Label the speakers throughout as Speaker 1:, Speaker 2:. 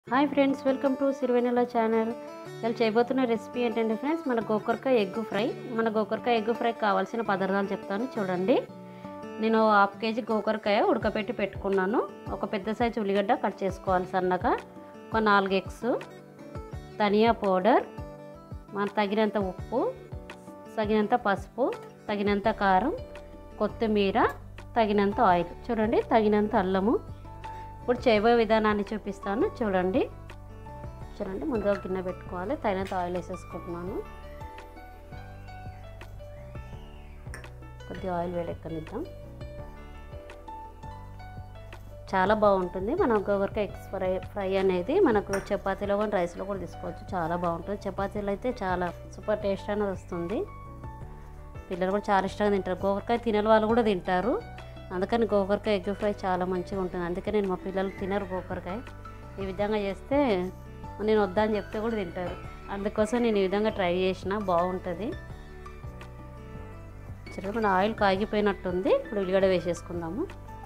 Speaker 1: hi friends welcome to Sirivennela channel ఇలా చేయబోతున్న recipe ఏంటంటే ఫ్రెండ్స్ మన గోకరకాయ ఎగ్ ఫ్రై మన గోకరకాయ ఎగ్ ఫ్రై కావాల్సిన పదార్థాలు చెప్తాను చూడండి నేను హాఫ్ కేజీ గోకరకాయ ఉడకపెట్టి పెట్టుకున్నాను ఒక పెద్ద సైజు ఉల్లిగడ్డ కట్ చేసుకోవాలి సన్నగా ఒక నాలుగు ఎగ్స్ ధనియా పౌడర్ మన తగినంత ఉప్పు తగినంత పసుపు తగినంత కారం కొత్తిమీర తగినంత ఆయిల్ చూడండి తగినంత అల్లము ఇప్పుడు చేయబోయే విధానాన్ని చూపిస్తాను చూడండి చూడండి ముందుగా గిన్నె పెట్టుకోవాలి తగినంత ఆయిల్ వేసేసుకుంటున్నాను కొద్దిగా ఆయిల్ వేడెక్కనిద్దాం చాలా బాగుంటుంది మన గోగరకాయ ఎగ్స్ ఫ్రై ఫ్రై అనేది మనకు చపాతీలో కూడా రైస్లో కూడా తీసుకోవచ్చు చాలా బాగుంటుంది చపాతీలో అయితే చాలా సూపర్ టేస్ట్ అనేది వస్తుంది పిల్లలు కూడా చాలా ఇష్టంగా తింటారు గోకరకాయ తినని వాళ్ళు కూడా తింటారు అందుకని గోకరకాయ ఎగ్ ఫ్రై చాలా మంచిగా ఉంటుంది అందుకే నేను మా పిల్లలు తినరు గోకరకాయ ఈ విధంగా చేస్తే నేను వద్దా అని చెప్తే కూడా తింటారు అందుకోసం నేను ఈ విధంగా ట్రై చేసిన బాగుంటుంది సరే మన ఆయిల్ కాగిపోయినట్టుంది ఇప్పుడు ఉల్లిగడ్డ వేసేసుకుందాము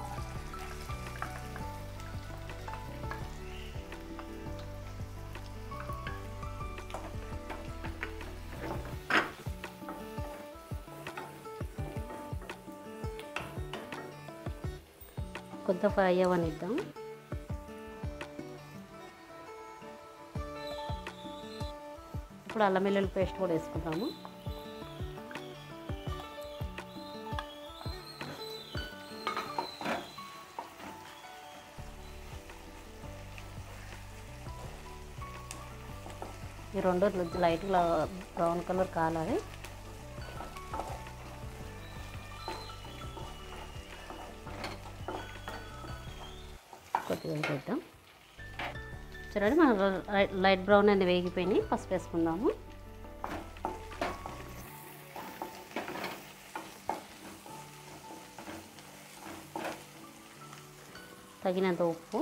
Speaker 1: కొంత ఫ్రై అవ్వనిద్దాం ఇప్పుడు అల్లం వెల్లుల్లి పేస్ట్ కూడా వేసుకుంటాము ఈ రెండు లైట్ బ్రౌన్ కలర్ కాలాలి కొద్దిగా వేద్దాం చూడండి మనం లైట్ బ్రౌన్ అనేది వేగిపోయినాయి పసుపు వేసుకుందాము తగినంత ఉప్పు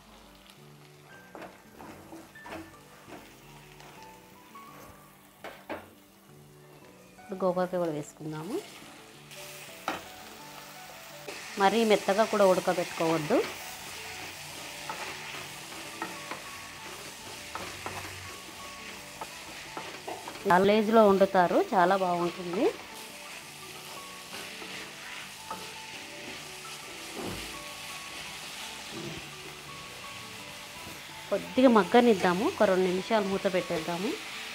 Speaker 1: ఇప్పుడు గోకరకాయ కూడా వేసుకుందాము మరీ మెత్తగా కూడా ఉడకబెట్టుకోవద్దు కాలేజీలో వండుతారు చాలా బాగుంటుంది కొద్దిగా మగ్గనిద్దాము ఒక రెండు నిమిషాలు మూత పెట్టేద్దాము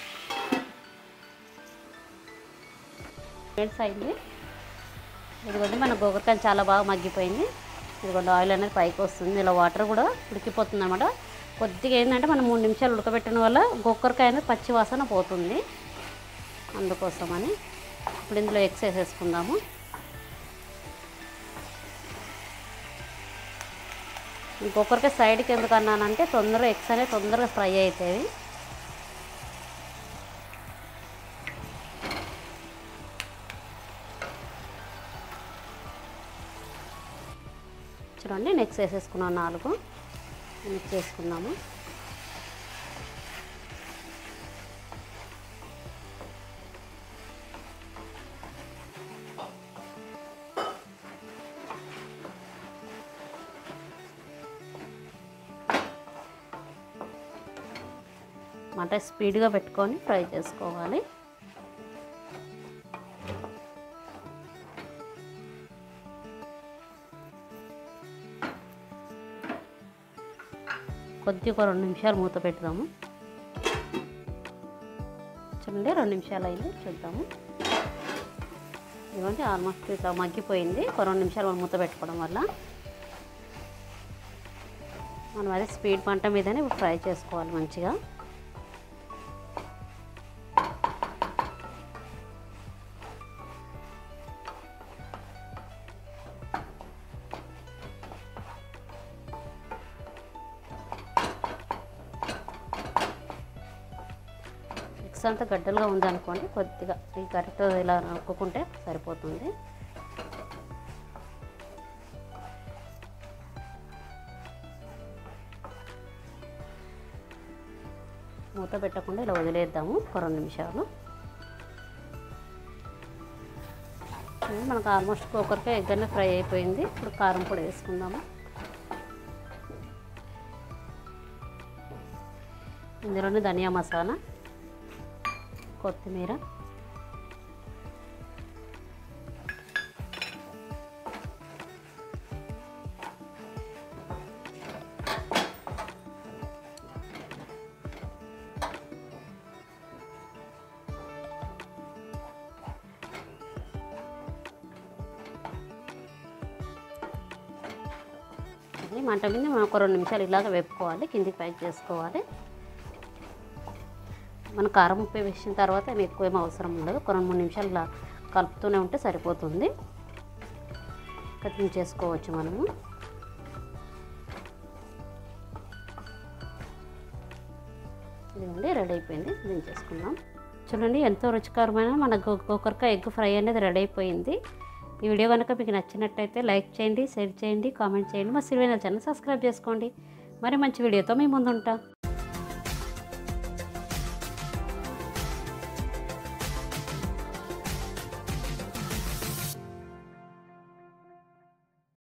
Speaker 1: మినిట్స్ అయింది ఇదిగోండి మన గోకరకాయ చాలా బాగా మగ్గిపోయింది ఇదిగోండి ఆయిల్ అనేది పైకి వస్తుంది ఇలా వాటర్ కూడా ఉడికిపోతుంది అనమాట కొద్దిగా ఏంటంటే మనం మూడు నిమిషాలు ఉడకబెట్టడం వల్ల గొక్కరకాయ అనేది పచ్చి వాసన పోతుంది అందుకోసమని ఇప్పుడు ఇందులో ఎగ్స్ వేసేసుకుందాము ఇంకొకరికే సైడ్కి ఎందుకు అన్నానంటే తొందరగా ఎగ్స్ అనేది తొందరగా ఫ్రై అవుతాయి చూడండి నెక్స్ట్ వేసేసుకున్నాం నాలుగు మిక్స్ చేసుకుందాము మంట స్పీడ్గా పెట్టుకొని ఫ్రై చేసుకోవాలి కొద్దిగా ఒక రెండు నిమిషాలు మూత పెడదాము చూడండి రెండు నిమిషాలు అయింది చూద్దాము ఇదిగోండి ఆల్మోస్ట్ ఇట్లా మగ్గిపోయింది ఒక రెండు నిమిషాలు మనం మూత పెట్టుకోవడం వల్ల మనం అదే స్పీడ్ పంట మీదనే ఫ్రై చేసుకోవాలి మంచిగా మిక్స్ అంతా గడ్డలుగా ఉందనుకోండి కొద్దిగా ఈ కరెక్ట్ ఇలా నొక్కుంటే సరిపోతుంది మూత పెట్టకుండా ఇలా వదిలేద్దాము ఒక రెండు నిమిషాలు మనకు ఆల్మోస్ట్ కుక్కర్కే ఎగ్ అన్నీ ఫ్రై అయిపోయింది ఇప్పుడు కారం పొడి వేసుకుందాము ఇందులోనే ధనియా మసాలా కొత్తిమీర ఇది మంట మీద మనం ఒక రెండు నిమిషాలు ఇలాగ వేపుకోవాలి కిందికి పైకి చేసుకోవాలి మన కారం ఉప్పు వేసిన తర్వాత ఏమి ఎక్కువ ఏం అవసరం ఉండదు ఒక రెండు మూడు నిమిషాలు ఇలా కలుపుతూనే ఉంటే సరిపోతుంది కటింగ్ చేసుకోవచ్చు మనము ఇదిగోండి రెడీ అయిపోయింది దించేసుకుందాం చూడండి ఎంతో రుచికరమైన మన గో- గోకరకాయ ఎగ్ ఫ్రై అనేది రెడీ అయిపోయింది ఈ వీడియో కనుక మీకు నచ్చినట్టయితే లైక్ చేయండి షేర్ చేయండి కామెంట్ చేయండి మా సిరివైన ఛానల్ సబ్స్క్రైబ్ చేసుకోండి మరి మంచి వీడియోతో మీ ముందు ఉంటాం